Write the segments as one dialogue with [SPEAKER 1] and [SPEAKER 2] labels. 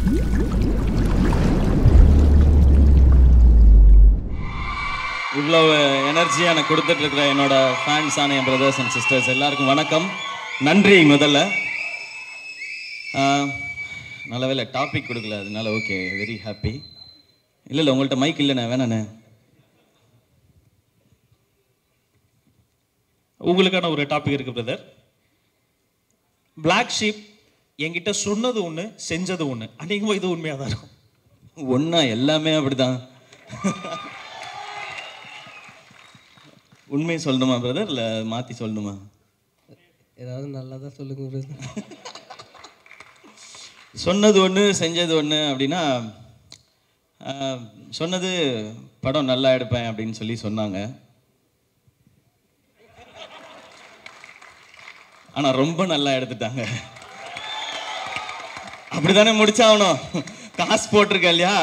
[SPEAKER 1] இவ்வளவு எனர்ஜியாக எனக்கு கொடுத்துட்டு இருக்கிற என்னோட ஃபேன்ஸான என் பிரதர்ஸ் அண்ட் சிஸ்டர்ஸ் எல்லாருக்கும் வணக்கம் நன்றி முதல்ல ஆஹ், நல்ல வேலை டாபிக் கொடுக்கல அதனால ஓகே வெரி ஹாப்பி இல்லை இல்லை உங்கள்கிட்ட மைக் இல்லைண்ணே வேணாண்ணே
[SPEAKER 2] உங்களுக்கான ஒரு டாபிக் இருக்கு பிரதர் பிளாக் ஷீப் என்கிட்ட சொன்னது ஒன்று செஞ்சது ஒன்று அநேகமாக இது உண்மையாக தான் இருக்கும்
[SPEAKER 1] ஒன்றா எல்லாமே அப்படிதான் உண்மையை சொல்லணுமா பிரதர் இல்லை மாற்றி சொல்லணுமா
[SPEAKER 3] ஏதாவது நல்லதா சொல்லுங்க பிரதர்
[SPEAKER 1] சொன்னது ஒன்று செஞ்சது ஒன்று அப்படின்னா ஆஹ், சொன்னது படம் நல்லா எடுப்பேன் அப்படின்னு சொல்லி சொன்னாங்க ஆனால் ரொம்ப நல்லா எடுத்துட்டாங்க அப்படிதானே முடிச்சாகணும் காசு போட்டிருக்க இல்லையா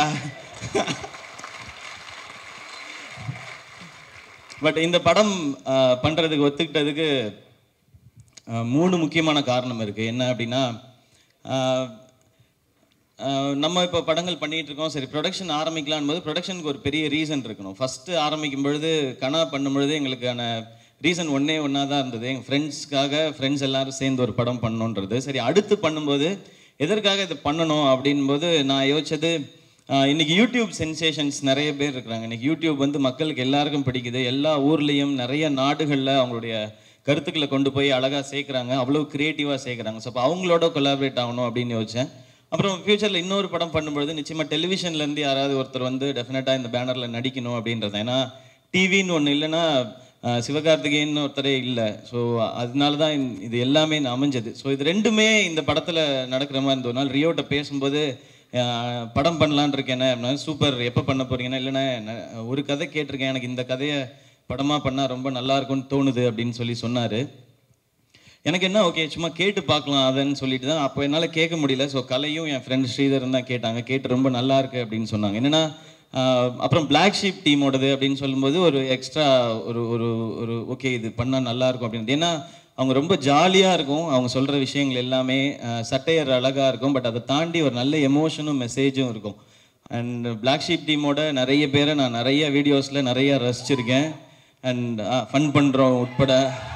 [SPEAKER 1] பட் இந்த படம் ஆஹ், பண்றதுக்கு ஒத்துக்கிட்டதுக்கு ஆஹ், மூணு முக்கியமான காரணம் இருக்கு என்ன அப்படின்னா ஆஹ், ஆஹ், நம்ம இப்போ படங்கள் பண்ணிட்டு இருக்கோம் சரி ப்ரொடக்ஷன் ஆரம்பிக்கலான் போது ப்ரொடக்ஷனுக்கு ஒரு பெரிய ரீசன் இருக்கணும் ஃபர்ஸ்ட் ஆரம்பிக்கும் பொழுது கனா பண்ணும் பொழுது எங்களுக்கான ரீசன் ஒன்றே ஒன்றா தான் இருந்தது எங்கள் ஃப்ரெண்ட்ஸ்க்காக ஃப்ரெண்ட்ஸ் எல்லாரும் சேர்ந்து ஒரு படம் பண்ணணுன்றது சரி அடுத்து பண்ணும்போது எதற்காக இது பண்ணணும் அப்படின்போது நான் யோசிச்சது ஆஹ், இன்னைக்கு யூடியூப் சென்சேஷன்ஸ் நிறைய பேர் இருக்கிறாங்க இன்னைக்கு யூடியூப் வந்து மக்களுக்கு எல்லாருக்கும் பிடிக்குது எல்லா ஊர்லேயும் நிறைய நாடுகளில் அவங்களுடைய கருத்துக்களை கொண்டு போய் அழகாக சேர்க்குறாங்க அவ்வளோ க்ரியேட்டிவாக சேர்க்குறாங்க ஸோ அப்போ அவங்களோட கொலாபரேட் ஆகணும் அப்படின்னு யோசிச்சேன் அப்புறம் ஃப்யூச்சரில் இன்னொரு படம் பண்ணும்பொழுது நிச்சயமாக டெலிவிஷன்லேருந்து யாராவது ஒருத்தர் வந்து டெஃபினட்டாக இந்த பேனரில் நடிக்கணும் அப்படின்றது ஏன்னா டிவின்னு ஒன்று இல்லைன்னா ஆஹ், சிவகார்த்திகேயன் ஒருத்தரே இல்லை ஸோ அதனால தான் இந்த- இது எல்லாமே இந்த அமைஞ்சது ஸோ இது ரெண்டுமே இந்த படத்தில் நடக்கிற மாதிரி இருந்த ஒரு நாள் ரியோட்ட பேசும்போது ஆஹ், படம் பண்ணலான்னு இருக்கேன் அப்படின்னா சூப்பர் எப்போ பண்ண போறீங்கன்னா இல்லைண்ணே நான் ஒரு கதை கேட்டிருக்கேன் எனக்கு இந்த கதையை படமாக பண்ணால் ரொம்ப நல்லா இருக்கும்னு தோணுது அப்படின்னு சொல்லி சொன்னார் எனக்கு என்ன ஓகே சும்மா கேட்டு பார்க்கலாம் அதன்னு சொல்லிட்டு தான் அப்போ என்னால் கேட்க முடியல ஸோ கலையும் என் ஃப்ரெண்ட் ஸ்ரீதரன் தான் கேட்டாங்க கேட்டு ரொம்ப நல்லா இருக்கு அப்படின்னு சொன்னாங்க என்னன்னா ஆஹ், அப்புறம் பிளாக் ஷீப் டீமோடது அப்படின்னு சொல்லும்போது ஒரு எக்ஸ்ட்ரா ஒரு ஒரு ஒரு ஓகே இது பண்ணால் நல்லா இருக்கும் அப்படின்னு ஏன்னா அவங்க ரொம்ப ஜாலியாக இருக்கும் அவங்க சொல்கிற விஷயங்கள் எல்லாமே ஆஹ், சட்டையர் அழகாக இருக்கும் பட் அதை தாண்டி ஒரு நல்ல எமோஷனும் மெசேஜும் இருக்கும் அண்ட் பிளாக் ஷீப் டீமோட நிறைய பேரை நான் நிறைய வீடியோஸில் நிறைய ரசிச்சிருக்கேன் அண்ட் ஃபன் பண்ணுறோம் உட்பட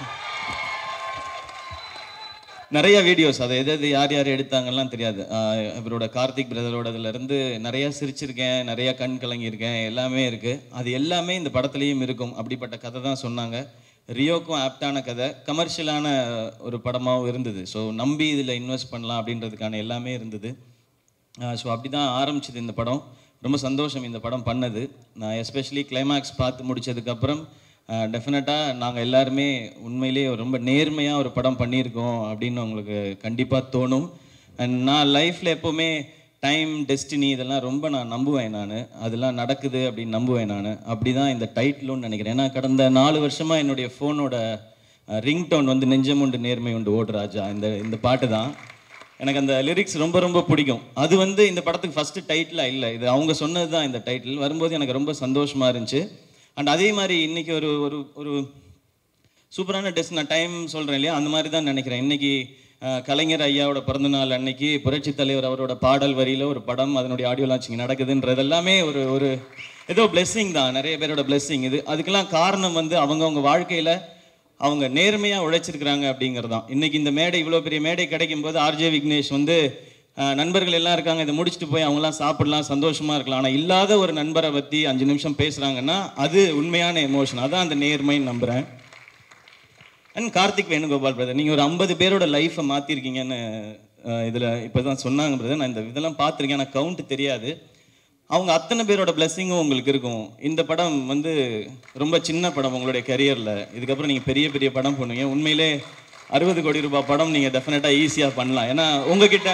[SPEAKER 1] நிறைய வீடியோஸ் அதை எது எது யார் யார் எடுத்தாங்கலாம் தெரியாது ஆஹ் இவரோட கார்த்திக் பிரதரோடதுல இருந்து நிறைய சிரிச்சிருக்கேன் நிறைய கண் கலங்கியிருக்கேன் எல்லாமே இருக்கு அது எல்லாமே இந்த படத்துலயும் இருக்கும் அப்படிப்பட்ட கதை தான் சொன்னாங்க ரியோக்கும் ஆப்டான கதை கமர்ஷியலான ஒரு படமாகவும் இருந்தது ஸோ நம்பி இதில் இன்வெஸ்ட் பண்ணலாம் அப்படின்றதுக்கான எல்லாமே இருந்தது ஸோ அப்படி தான் ஆரம்பிச்சது இந்த படம் ரொம்ப சந்தோஷம் இந்த படம் பண்ணது நான் எஸ்பெஷலி கிளைமேக்ஸ் பார்த்து முடிச்சதுக்கப்புறம் டெஃபினட்டாக நாங்கள் எல்லாருமே உண்மையிலேயே ரொம்ப நேர்மையாக ஒரு படம் பண்ணியிருக்கோம் அப்படின்னு உங்களுக்கு கண்டிப்பாக தோணும் அண்ட் நான் லைஃப்பில் எப்போவுமே டைம் டெஸ்டினி இதெல்லாம் ரொம்ப நான் நம்புவேன் நான் அதெல்லாம் நடக்குது அப்படின்னு நம்புவேன் நான் அப்படி தான் இந்த டைட்டிலும்னு நினைக்கிறேன் ஏன்னா கடந்த நாலு வருஷமாக என்னுடைய ஃபோனோட ரிங் டோன் வந்து நெஞ்சம் உண்டு நேர்மை உண்டு ஓடு ராஜா இந்த இந்த பாட்டு தான் எனக்கு அந்த லிரிக்ஸ் ரொம்ப ரொம்ப பிடிக்கும் அது வந்து இந்த படத்துக்கு ஃபர்ஸ்ட் டைட்டிலாக இல்லை இது அவங்க சொன்னது தான் இந்த டைட்டில் வரும்போது எனக்கு ரொம்ப சந்தோஷமா இருந்துச்சு அண்ட் அதே மாதிரி இன்னைக்கு ஒரு ஒரு ஒரு சூப்பரான டெஸ்ட் நான் டைம் சொல்கிறேன் இல்லையா அந்த மாதிரி தான் நினைக்கிறேன் இன்னைக்கு அஹ், கலைஞர் ஐயாவோட பிறந்தநாள் அன்னைக்கு புரட்சி தலைவர் அவரோட பாடல் வரியில ஒரு படம் அதனுடைய ஆடியோ லான்ச்சிங் நடக்குதுன்றது எல்லாமே ஒரு ஒரு ஏதோ blessing தான் நிறைய பேரோட blessing இது அதுக்கெல்லாம் காரணம் வந்து அவங்கவங்க வாழ்க்கையில அவங்க நேர்மையா உழைச்சிருக்கிறாங்க அப்படிங்கிறது தான் இன்னைக்கு இந்த மேடை இவ்வளோ பெரிய மேடை கிடைக்கும் போது ஆர்ஜே விக்னேஷ் வந்து அஹ், நண்பர்கள் எல்லாம் இருக்காங்க இதை முடிச்சுட்டு போய் அவங்களாம் சாப்பிடலாம் சந்தோஷமா இருக்கலாம் ஆனால் இல்லாத ஒரு நண்பரை பத்தி அஞ்சு நிமிஷம் பேசுறாங்கன்னா அது உண்மையான எமோஷன் அதான் அந்த நேர்மைன்னு நம்புறேன் அண்ட் கார்த்திக் வேணுகோபால் பிரதர் நீங்கள் ஒரு ஐம்பது பேரோட லைஃப்பை மாற்றிருக்கீங்கன்னு இதில் இப்போ தான் சொன்னாங்க பிரதர் நான் இந்த இதெல்லாம் பார்த்துருக்கேன் எனக்கு கவுண்ட் தெரியாது அவங்க அத்தனை பேரோட பிளெஸ்ஸிங்கும் உங்களுக்கு இருக்கும் இந்த படம் வந்து ரொம்ப சின்ன படம் உங்களுடைய கரியரில் இதுக்கப்புறம் நீங்கள் பெரிய பெரிய படம் பண்ணுவீங்க உண்மையிலே அறுபது கோடி ரூபாய் படம் நீங்கள் டெஃபினட்டாக ஈஸியாக பண்ணலாம் ஏன்னா உங்ககிட்ட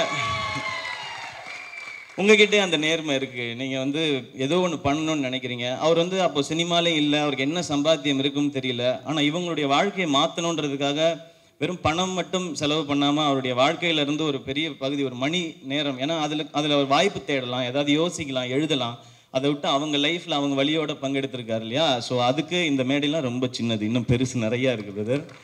[SPEAKER 1] உங்ககிட்டே அந்த நேர்மை இருக்கு நீங்க வந்து ஏதோ ஒன்று பண்ணணும்னு நினைக்கிறீங்க அவர் வந்து அப்போ சினிமாலே இல்லை அவருக்கு என்ன சம்பாத்தியம் இருக்குன்னு தெரியல ஆனா இவங்களுடைய வாழ்க்கையை மாத்தணுன்றதுக்காக வெறும் பணம் மட்டும் செலவு பண்ணாம அவருடைய வாழ்க்கையில இருந்து ஒரு பெரிய பகுதி ஒரு மணி நேரம் ஏன்னா அதுல அதுல ஒரு வாய்ப்பு தேடலாம் ஏதாவது யோசிக்கலாம் எழுதலாம் அதை விட்டு அவங்க லைஃப்ல அவங்க வழியோட பங்கெடுத்திருக்காரு இல்லையா ஸோ அதுக்கு இந்த மேடைலாம் ரொம்ப சின்னது இன்னும் பெருசு நிறைய இருக்கு பிரதர்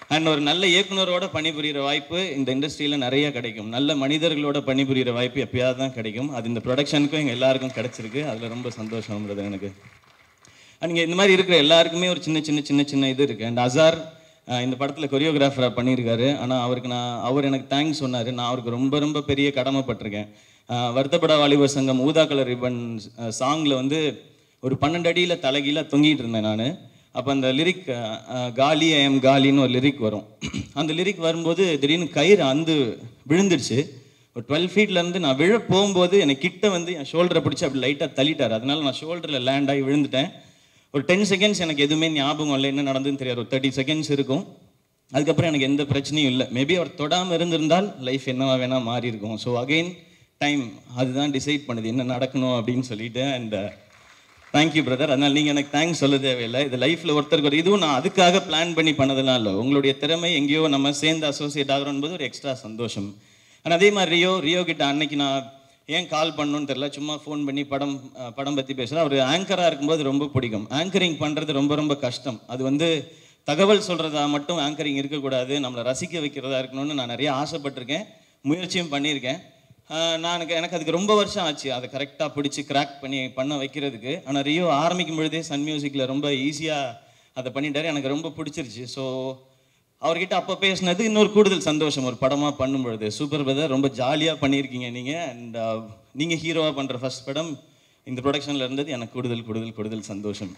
[SPEAKER 1] அண்ட் ஒரு நல்ல இயக்குனரோட பணிபுரியிற வாய்ப்பு இந்த இண்டஸ்ட்ரியில் நிறைய கிடைக்கும் நல்ல மனிதர்களோட பணிபுரியிற வாய்ப்பு எப்பயாவது தான் கிடைக்கும் அது இந்த ப்ரொடக்ஷனுக்கும் எங்கள் எல்லாருக்கும் கிடைச்சிருக்கு அதில் ரொம்ப சந்தோஷம் பிரதர் எனக்கு நீங்கள் இந்த மாதிரி இருக்கிற எல்லாருக்குமே ஒரு சின்ன சின்ன சின்ன சின்ன இது இருக்குது அண்ட் அசார் அஹ், இந்த படத்தில் கொரியோகிராஃபராக பண்ணியிருக்காரு ஆனால் அவருக்கு நான் அவர் எனக்கு தேங்க்ஸ் சொன்னார் நான் அவருக்கு ரொம்ப ரொம்ப பெரிய கடமைப்பட்டிருக்கேன் அஹ், வருத்தப்பட வாலிபர் சங்கம் ஊதா கலர் ரிப்பன் சாங்கில் வந்து ஒரு பன்னெண்டு அடியில் தலைகீழ தொங்கிட்டு இருந்தேன் நான் அப்போ அந்த லிரிக் காலி ஐ எம் காலின்னு ஒரு லிரிக் வரும் அந்த லிரிக் வரும்போது திடீர்னு கயிறு அந்து விழுந்துருச்சு ஒரு டுவெல் ஃபீட்லேருந்து நான் விழ போகும்போது எனக்கு கிட்ட வந்து என் ஷோல்டரை பிடிச்சி அப்படி லைட்டாக தள்ளிட்டார் அதனால நான் ஷோல்டரில் லேண்ட் ஆகி விழுந்துட்டேன் ஒரு டென் செகண்ட்ஸ் எனக்கு எதுவுமே ஞாபகம் இல்லை என்ன நடந்ததுன்னு தெரியாது ஒரு தேர்ட்டி செகண்ட்ஸ் இருக்கும் அதுக்கப்புறம் எனக்கு எந்த பிரச்சனையும் இல்லை மேபி அவர் தொடாமல் இருந்திருந்தால் லைஃப் என்னவா வேணால் மாறி இருக்கும் ஸோ அகெயின் டைம் அதுதான் டிசைட் பண்ணுது என்ன நடக்கணும் அப்படின்னு சொல்லிட்டு அண்ட் தேங்க்யூ பிரதர் அதனால் நீங்கள் எனக்கு தேங்க்ஸ் சொல்ல தேவையில்லை இது லைஃப்பில் ஒருத்தருக்கு ஒரு இதுவும் நான் அதுக்காக பிளான் பண்ணி பண்ணதெல்லாம் இல்லை உங்களுடைய திறமை எங்கேயோ நம்ம சேர்ந்து அசோசியேட் ஆகிறோம் போது ஒரு எக்ஸ்ட்ரா சந்தோஷம் ஆனால் அதே மாதிரி ரியோ ரியோ கிட்ட அன்னைக்கு நான் ஏன் கால் பண்ணணும்னு தெரியல சும்மா ஃபோன் பண்ணி படம் அஹ், படம் பற்றி பேசுகிறேன் அவர் ஆங்கராக இருக்கும்போது ரொம்ப பிடிக்கும் ஆங்கரிங் பண்ணுறது ரொம்ப ரொம்ப கஷ்டம் அது வந்து தகவல் சொல்கிறதா மட்டும் ஆங்கரிங் இருக்கக்கூடாது நம்மளை ரசிக்க வைக்கிறதா இருக்கணும்னு நான் நிறைய ஆசைப்பட்டிருக்கேன் முயற்சியும் பண்ணியிருக்கேன் ஆஹ் நான் எனக்கு எனக்கு அதுக்கு ரொம்ப வருஷம் ஆச்சு அதை கரெக்டாக பிடிச்சி கிராக் பண்ணி பண்ண வைக்கிறதுக்கு ஆனால் ரியோ ஆரம்பிக்கும் பொழுதே சன் மியூசிக்கில் ரொம்ப ஈஸியாக அதை பண்ணிட்டாரு எனக்கு ரொம்ப பிடிச்சிருச்சு ஸோ அவர்கிட்ட அப்போ பேசினது இன்னொரு கூடுதல் சந்தோஷம் ஒரு படமாக பண்ணும் பொழுது சூப்பர் பிரதர் ரொம்ப ஜாலியாக பண்ணியிருக்கீங்க நீங்கள் அண்ட் நீங்கள் ஹீரோவாக பண்ணுற ஃபர்ஸ்ட் படம் இந்த ப்ரொடக்ஷனில் இருந்தது எனக்கு கூடுதல் கூடுதல் கூடுதல் சந்தோஷம்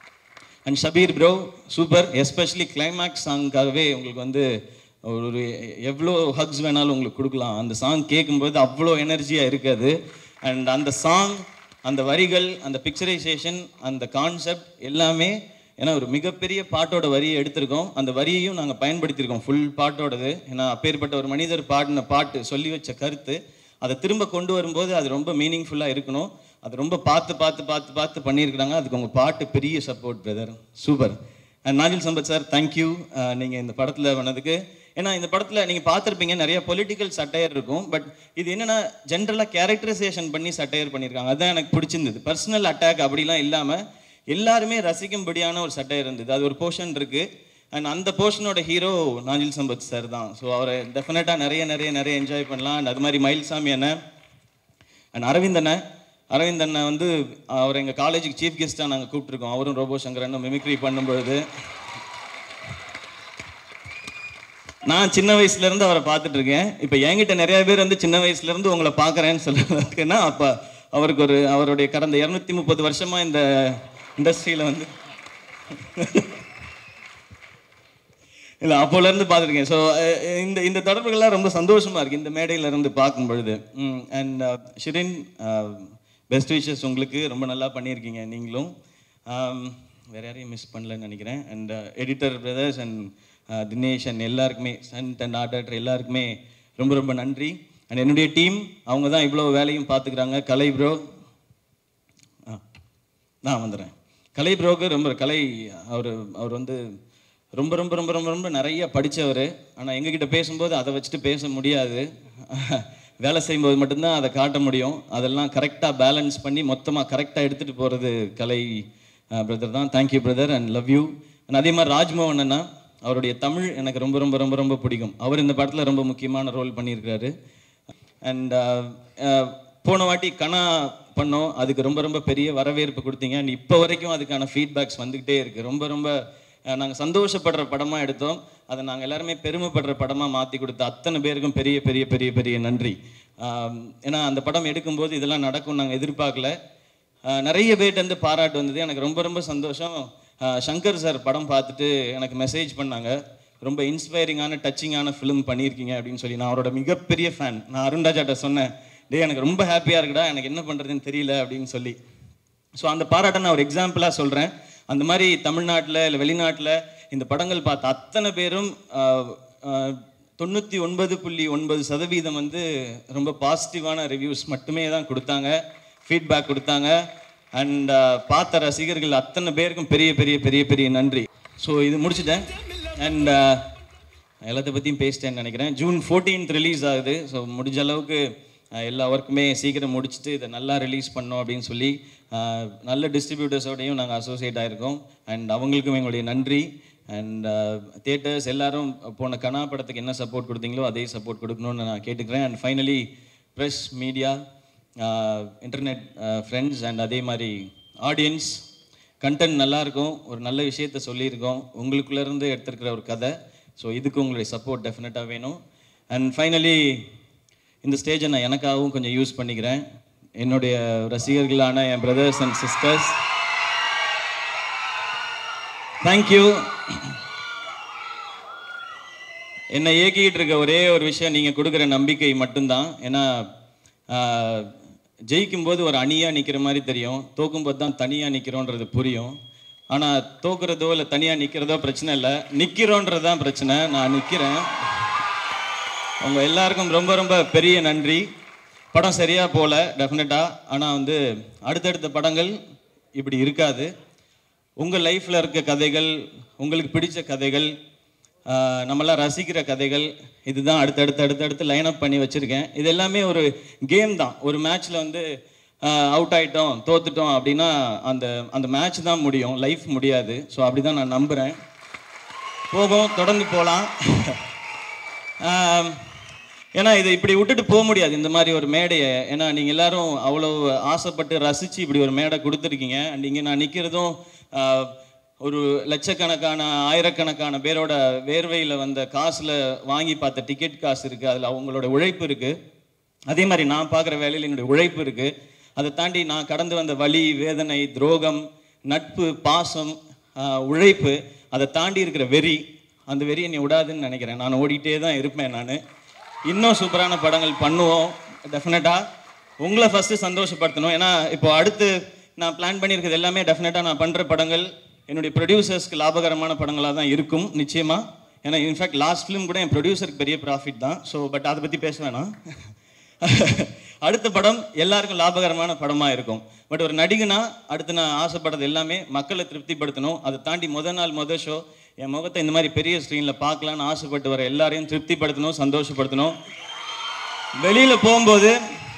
[SPEAKER 1] and Shabir bro super especially climax சாங்காகவே உங்களுக்கு வந்து ஒரு எவ்வளோ ஹக்ஸ் வேணாலும் உங்களுக்கு கொடுக்கலாம் அந்த சாங் கேட்கும்போது அவ்வளோ எனர்ஜியாக இருக்காது அண்ட் அந்த சாங் அந்த வரிகள் அந்த பிக்சரைசேஷன் அந்த கான்செப்ட் எல்லாமே ஏன்னா ஒரு மிகப்பெரிய பாட்டோட வரியை எடுத்திருக்கோம் அந்த வரியையும் நாங்கள் பயன்படுத்தியிருக்கோம் ஃபுல் பாட்டோடது ஏன்னா அப்பேற்பட்ட ஒரு மனிதர் பாடின பாட்டு சொல்லி வச்ச கருத்து அதை திரும்ப கொண்டு வரும்போது அது ரொம்ப மீனிங்ஃபுல்லாக இருக்கணும் அது ரொம்ப பார்த்து பார்த்து பார்த்து பார்த்து பண்ணியிருக்கிறாங்க அதுக்கு உங்கள் பாட்டு பெரிய support brother super and Nazil Sampath sir thank you நீங்கள் இந்த படத்தில் பண்ணதுக்கு ஏன்னா இந்த படத்தில் நீங்கள் பார்த்துருப்பீங்க நிறைய பொலிட்டிக்கல் சட்டையர் இருக்கும் பட் இது என்னென்னா ஜென்ரலாக கேரக்டரைசேஷன் பண்ணி சட்டையர் பண்ணியிருக்காங்க அதுதான் எனக்கு பிடிச்சிருந்தது பர்சனல் அட்டாக் அப்படிலாம் இல்லாமல் எல்லாருமே ரசிக்கும்படியான ஒரு சட்டையர் இருந்தது அது ஒரு போர்ஷன் இருக்குது அண்ட் அந்த போர்ஷனோட ஹீரோ நாஜில் சம்பத் சார் தான் ஸோ அவரை டெஃபினட்டாக நிறைய நிறைய நிறைய என்ஜாய் பண்ணலாம் and அது மாதிரி மயில்சாமி அண்ணன் அண்ட் அரவிந்த் அண்ணன் அரவிந்த் அண்ணன் வந்து அவர் எங்கள் காலேஜுக்கு சீஃப் கெஸ்ட்டாக நாங்கள் கூப்பிட்ருக்கோம் அவரும் ரோபோ சங்கர் அண்ணன் மிமிக்ரி பண்ணும்பொழுது நான் சின்ன வயசுல இருந்து அவரை பார்த்துட்டு இருக்கேன் இப்போ என்கிட்ட நிறைய பேர் வந்து சின்ன வயசுல இருந்து உங்களை பார்க்குறேன்னு சொல்லுவாங்கன்னா அப்போ அவருக்கு ஒரு அவருடைய கடந்த இரநூத்தி முப்பது வருஷமா இந்த இண்டஸ்ட்ரியில் வந்து இல்லை அப்போலேருந்து பார்த்துருக்கேன் ஸோ இந்த இந்த தொடர்புகள்லாம் ரொம்ப சந்தோஷமாக இருக்குது இந்த மேடையில இருந்து பார்க்கும் பொழுது அண்ட் ஷிரின் பெஸ்ட் விஷஸ் உங்களுக்கு ரொம்ப நல்லா பண்ணியிருக்கீங்க நீங்களும் Um, வேற யாரையும் மிஸ் பண்ணலன்னு நினைக்கிறேன் and editor brothers and Dinesh and எல்லாருக்குமே சன்ட் அண்ட் ஆர்ட் டைரக்டர் எல்லாருக்குமே ரொம்ப ரொம்ப நன்றி அண்ட் என்னுடைய டீம் அவங்க தான் இவ்வளோ வேலையும் பார்த்துக்கிறாங்க கலை ப்ரோ ஆ நான் வந்துடுறேன் கலை ப்ரோக்கு ரொம்ப கலை அவர் அவர் வந்து ரொம்ப ரொம்ப ரொம்ப ரொம்ப ரொம்ப நிறைய படித்தவர் ஆனால் எங்ககிட்ட பேசும்போது அதை வச்சுட்டு பேச முடியாது வேலை செய்யும்போது மட்டும்தான் அதை காட்ட முடியும் அதெல்லாம் கரெக்டாக பேலன்ஸ் பண்ணி மொத்தமாக கரெக்டாக எடுத்துகிட்டு போகிறது கலை பிரதர் தான் thank you brother and love you and அதே மாதிரி ராஜ்மோகன் அண்ணா அவருடைய தமிழ் எனக்கு ரொம்ப ரொம்ப ரொம்ப ரொம்ப பிடிக்கும் அவர் இந்த படத்தில் ரொம்ப முக்கியமான ரோல் பண்ணியிருக்கிறாரு அண்ட் போன வாட்டி கணா பண்ணோம் அதுக்கு ரொம்ப ரொம்ப பெரிய வரவேற்பு கொடுத்தீங்க அண்ட் இப்போ வரைக்கும் அதுக்கான ஃபீட்பேக்ஸ் வந்துக்கிட்டே இருக்குது ரொம்ப ரொம்ப நாங்கள் சந்தோஷப்படுற படமாக எடுத்தோம் அதை நாங்கள் எல்லாருமே பெருமைப்படுற படமாக மாற்றி கொடுத்த அத்தனை பேருக்கும் பெரிய பெரிய பெரிய பெரிய நன்றி ஆம், ஏன்னா அந்த படம் எடுக்கும்போது இதெல்லாம் நடக்கும் நாங்கள் எதிர்பார்க்கல ஆஹ் நிறைய பேர்ட்ட இருந்து பாராட்டு வந்தது எனக்கு ரொம்ப ரொம்ப சந்தோஷம் ஆஹ் சங்கர் சார் படம் பார்த்துட்டு எனக்கு மெசேஜ் பண்ணாங்க ரொம்ப இன்ஸ்பைரிங்கான டச்சிங்கான ஃபிலிம் பண்ணியிருக்கீங்க அப்படின்னு சொல்லி நான் அவரோட மிகப்பெரிய ஃபேன் நான் அருண்ராஜாட்ட சொன்னேன் டேய் எனக்கு ரொம்ப ஹாப்பியாக இருக்குடா எனக்கு என்ன பண்ணுறதுன்னு தெரியல அப்படின்னு சொல்லி ஸோ அந்த பாராட்டை நான் ஒரு எக்ஸாம்பிளாக சொல்கிறேன் அந்த மாதிரி தமிழ்நாட்டில் இல்லை வெளிநாட்டில் இந்த படங்கள் பார்த்த அத்தனை பேரும் ஆஹ், ஆஹ், தொண்ணூற்றி ஒன்பது புள்ளி ஒன்பது சதவீதம் வந்து ரொம்ப பாசிட்டிவான ரிவ்யூஸ் மட்டுமே தான் கொடுத்தாங்க ஃபீட்பேக் கொடுத்தாங்க அண்ட் பார்த்த ரசிகர்கள் அத்தனை பேருக்கும் பெரிய பெரிய பெரிய பெரிய நன்றி ஸோ இது முடிச்சிட்டேன் அண்ட் எல்லாத்த பற்றியும் பேசிட்டேன்னு நினைக்கிறேன் ஜூன் 14th ரிலீஸ் ஆகுது ஸோ முடிஞ்ச அளவுக்கு அஹ், எல்லா ஒர்க்குமே சீக்கிரம் முடிச்சுட்டு இதை நல்லா ரிலீஸ் பண்ணோம் அப்படின்னு சொல்லி அஹ், நல்ல டிஸ்ட்ரிபியூட்டர்ஸோடையும் நாங்கள் அசோசியேட் ஆகிருக்கோம் அண்ட் அவங்களுக்கும் எங்களுடைய நன்றி அண்ட் தியேட்டர்ஸ் எல்லாரும் போன கனா படத்துக்கு என்ன சப்போர்ட் கொடுத்தீங்களோ அதே சப்போர்ட் கொடுக்கணும்னு நான் கேட்டுக்கிறேன் and finally press media internet friends and அதே மாதிரி ஆடியன்ஸ் கண்டென்ட் நல்லா இருக்கும் ஒரு நல்ல விஷயத்த சொல்லியிருக்கோம் உங்களுக்குள்ள இருந்து எடுத்திருக்கிற ஒரு கதை ஸோ இதுக்கு உங்களுடைய சப்போர்ட் டெஃபினட்டாக வேணும் அண்ட் ஃபைனலி இந்த ஸ்டேஜை நான் எனக்காகவும் கொஞ்சம் யூஸ் பண்ணிக்கிறேன் என்னுடைய ரசிகர்களான என் பிரதர்ஸ் அண்ட் சிஸ்டர்ஸ் தேங்க்யூ என்னை இயக்கிட்டு இருக்க ஒரே ஒரு விஷயம் நீங்கள் கொடுக்குற நம்பிக்கை மட்டும்தான் ஏன்னா ஆஹ், ஜெயிக்கும் போது ஒரு அணியாக நிற்கிற மாதிரி தெரியும் தோக்கும் போது தான் தனியாக நிற்கிறோன்றது புரியும் ஆனால் தோக்குறதோ இல்லை தனியாக நிற்கிறதோ பிரச்சனை இல்லை நிற்கிறோன்றது தான் பிரச்சனை நான் நிற்கிறேன் உங்க எல்லாருக்கும் ரொம்ப ரொம்ப பெரிய நன்றி படம் சரியாக போகல டெஃபினட்டாக ஆனால் வந்து அடுத்தடுத்த படங்கள் இப்படி இருக்காது உங்கள் லைஃப்பில் இருக்க கதைகள் உங்களுக்கு பிடிச்ச கதைகள் ஆஹ், நம்மலாம் ரசிக்கிற கதைகள் இதுதான் அடுத்தடுத்து அடுத்தடுத்து லைன் அப் பண்ணி வச்சுருக்கேன் இது எல்லாமே ஒரு கேம் தான் ஒரு மேட்ச்சில் வந்து அவுட் ஆயிட்டோம் தோத்துட்டோம் அப்படின்னா அந்த அந்த மேட்ச் தான் முடியும் லைஃப் முடியாது ஸோ அப்படி தான் நான் நம்புகிறேன் போகும் தொடர்ந்து போகலாம் ஆம், ஏன்னா இதை இப்படி விட்டுட்டு போக முடியாது இந்த மாதிரி ஒரு மேடையை ஏன்னா நீங்கள் எல்லாரும் அவ்வளோ ஆசைப்பட்டு ரசித்து இப்படி ஒரு மேடை கொடுத்துருக்கீங்க அண்ட் இங்கே நான் நிற்கிறதும் ஒரு லட்சக்கணக்கான ஆயிரக்கணக்கான பேரோட வேர்வையில் வந்த காசில் வாங்கி பார்த்த டிக்கெட் காசு இருக்குது அதில் அவங்களோட உழைப்பு இருக்குது அதே மாதிரி நான் பார்க்குற வேலையில் என்னுடைய உழைப்பு இருக்குது அதை தாண்டி நான் கடந்து வந்த வலி வேதனை துரோகம் நட்பு பாசம் ஆஹ், உழைப்பு அதை தாண்டி இருக்கிற வெறி அந்த வெறி என்னை விடாதுன்னு நினைக்கிறேன் நான் ஓடிட்டே தான் இருப்பேன் நான் இன்னும் சூப்பரான படங்கள் பண்ணுவோம் டெஃபினட்டாக உங்களை ஃபஸ்ட்டு சந்தோஷப்படுத்தணும் ஏன்னா இப்போ அடுத்து நான் பிளான் பண்ணியிருக்கிறது எல்லாமே டெஃபினட்டாக நான் பண்ணுற படங்கள் என்னுடைய ப்ரொடியூசர்ஸ்க்கு லாபகரமான படங்களாக தான் இருக்கும் நிச்சயமாக ஏன்னா இன்ஃபேக்ட் லாஸ்ட் ஃபிலிம் கூட என் ப்ரொடியூசருக்கு பெரிய ப்ராஃபிட் தான் ஸோ பட் அதை பற்றி பேச வேணாம் அடுத்த படம் எல்லாருக்கும் லாபகரமான படமாக இருக்கும் பட் ஒரு நடிகனா அடுத்து நான் ஆசைப்படுறது எல்லாமே மக்களை திருப்திப்படுத்தணும் அதை தாண்டி முத நாள் முத ஷோ என் முகத்தை இந்த மாதிரி பெரிய ஸ்க்ரீனில் பார்க்கலான்னு ஆசைப்பட்டு வர எல்லாரையும் திருப்திப்படுத்தணும் சந்தோஷப்படுத்தணும் வெளியில் போகும்போது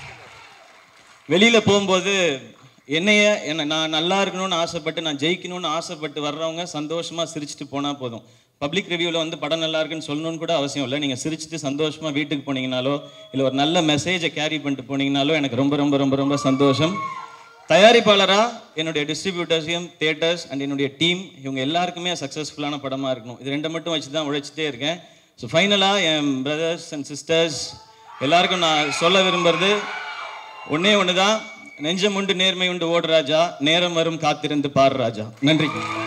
[SPEAKER 1] வெளியில் போகும்போது என்னைய என்ன நான் நல்லா இருக்கணும்னு ஆசைப்பட்டு நான் ஜெயிக்கணும்னு ஆசைப்பட்டு வர்றவங்க சந்தோஷமாக சிரிச்சிட்டு போனால் போதும் பப்ளிக் ரிவ்யூவில் வந்து படம் நல்லா இருக்குன்னு சொல்லணும்னு கூட அவசியம் இல்லை நீங்கள் சிரிச்சிட்டு சந்தோஷமாக வீட்டுக்கு போனீங்கனாலோ இல்லை ஒரு நல்ல மெசேஜை கேரி பண்ணிட்டு போனீங்கனாலோ எனக்கு ரொம்ப ரொம்ப ரொம்ப ரொம்ப சந்தோஷம் தயாரிப்பாளராக என்னுடைய டிஸ்ட்ரிபியூட்டர்ஸையும் தியேட்டர்ஸ் அண்ட் என்னுடைய டீம் இவங்க எல்லாருக்குமே சக்ஸஸ்ஃபுல்லான படமாக இருக்கணும் இது ரெண்டு மட்டும் வச்சு தான் உழைச்சிட்டே இருக்கேன் ஸோ ஃபைனலாக என் பிரதர்ஸ் அண்ட் சிஸ்டர்ஸ் எல்லாருக்கும் நான் சொல்ல விரும்புறது ஒண்ணே ஒன்று தான் நெஞ்சம் உண்டு நேர்மை உண்டு ஓடு ராஜா நேரம் வரும் காத்திருந்து பாரு ராஜா நன்றி